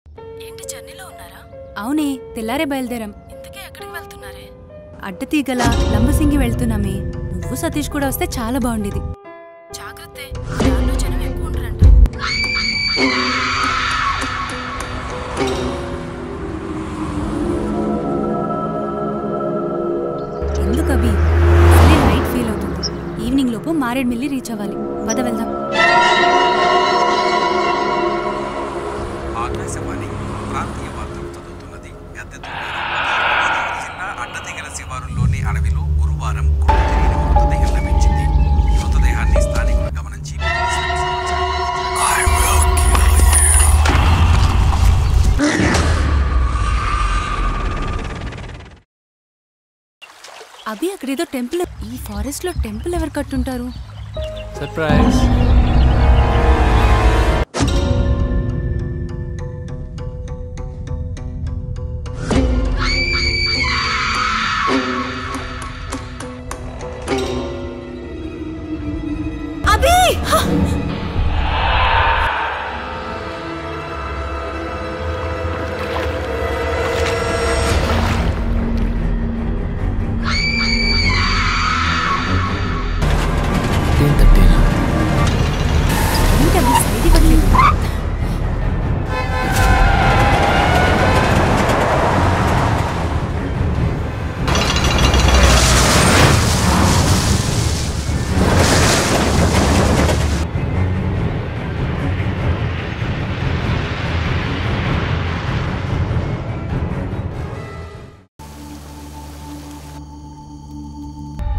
ఏంటి జర్నీలో ఉన్నారా అవునే తెల్లారే బయలుదేరాం ఇంతకీ ఎక్కడికి వెళ్తున్నారే అడ్డతీగల లంబసింగి వెళ్తున్నామే నువ్వు సతీష్ కూడా వస్తే చాలా బాగుండేది జాగ్రత్తే ఆ దారిలో జనం ఎక్కువ ఉండరంట ఎందుకు అభి అసలే నైట్ ఫీల్ అవుతుంది ఈవినింగ్ లోపు మారేడుమిల్లి రీచ్ అవ్వాలి పద వెళ్దాం ఆకాశవాణి ప్రాంతీయ వార్తలు చదువుతున్నది గద్దె గోదావరి జిల్లా అడ్డదిగల శివారులోని అడవిలో గురువారం గుర్తు తెలియని మృతదేహం లభించింది ఈ మృతదేహాన్ని స్థానికులు గమనించి పోలీసులకు సమాచారం అభి అక్కడేదో టెంపుల్ ఈ ఫారెస్ట్ లో టెంపుల్ ఎవరు కట్టుంటారు సర్ప్రైజ్ అభి ఏం తట్టేనా ఏంటి అభి సైడ్ ఇవ్వట్లేదు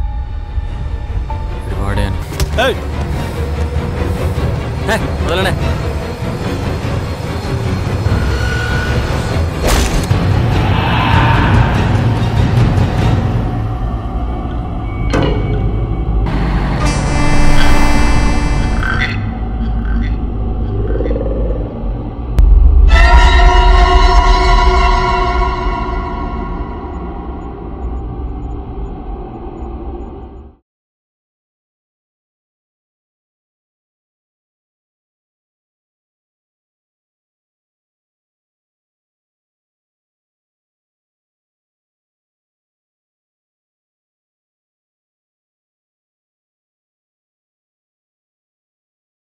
ఇది వాడాను వదలనే